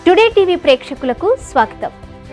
today TV ప్రేక్షకులకు స్వాగతం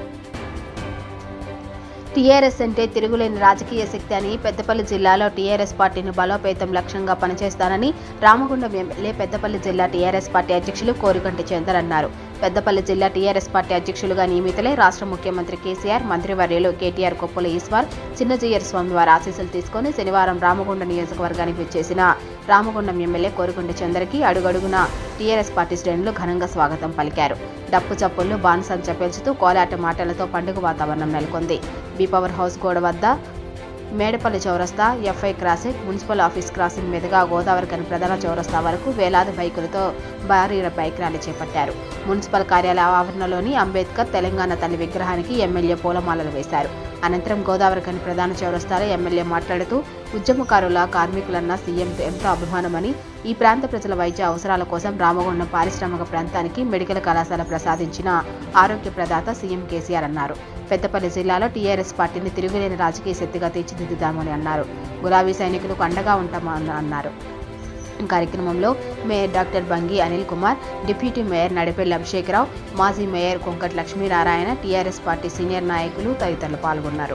TRS అంటే తిరుగులేని రాజకీయ శక్తి అని పెద్దపల్లి జిల్లాలో టీఆర్ఎస్ పార్టీని బలోపేతం లక్ష్యంగా పనిచేస్తానని రామగుండం ఎమ్మెల్యే పెద్దపల్లి జిల్లా టీఆర్ఎస్ పార్టీ అధ్యక్షులు కోరికంటి చందర్ అన్నారు పెద్దపల్లి జిల్లా టీఆర్ఎస్ పార్టీ అధ్యక్షులుగా నియమితులై రాష్ట్ర ముఖ్యమంత్రి కేసీఆర్ మంత్రివర్యులు కేటీఆర్ కొప్పుల ఈశ్వర్ చిన్నజీయర్ స్వామి వారి ఆశీస్సులు తీసుకొని శనివారం రామగుండం నియోజకవర్గానికి విచ్చేసిన రామగుండం ఎమ్మెల్యే కోరికొండ చందర్కి అడుగడుగున టీఆర్ఎస్ పార్టీ శ్రేణులు ఘనంగా స్వాగతం పలికారు డప్పు చప్పుళ్లు బాన్సంచ పెంచుతూ కోలాట మాటలతో పండుగ వాతావరణం నెలకొంది బీ పవర్ హౌస్ గోడ వద్ద మేడపల్లి చౌరస్తా FI crossing municipal office crossing మీదుగా గోదావరి కని ప్రధాన చౌరస్తా వరకు వేలాది బైకులతో భారీ బైక్ ర్యాలీ చేపట్టారు మున్సిపల్ కార్యాలయ ఆవరణలోని అంబేద్కర్ తెలంగాణ తల్లి విగ్రహానికి ఎమ్మెల్యే పూలమాలలు వేశారు అనంతరం గోదావరి కని ప్రధాన చౌరస్తాలో ఎమ్మెల్యే మాట్లాడుతూ ఉద్యమకారుల కార్మికులన్న సీఎం ఎంతో అభిమానమని ఈ ప్రాంత ప్రజల వైద్య అవసరాల కోసం రామగుండం పారిశ్రామిక ప్రాంతానికి మెడికల్ కళాశాల ప్రసాదించిన ఆరోగ్య ప్రదాత సీఎం కేసీఆర్ అన్నారు పెద్దపల్లి జిల్లాలో టీఆర్ఎస్ పార్టీని తిరుగులేని రాజకీయ శక్తిగా తీర్చిదిద్దుతామని అన్నారు గులాబీ సైనికులకు అండగా ఉంటామని అన్నారు కార్యక్రమంలో mayor doctor Bangi Anil Kumar deputy mayor Nadipelli Abhishek Rao మాజీ mayor Konkat Lakshminarayana TRS party senior నాయకులు తదితరులు పాల్గొన్నారు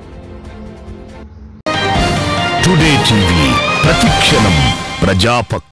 టుడే టీవీ ప్రతిక్షణం ప్రజాపక్ష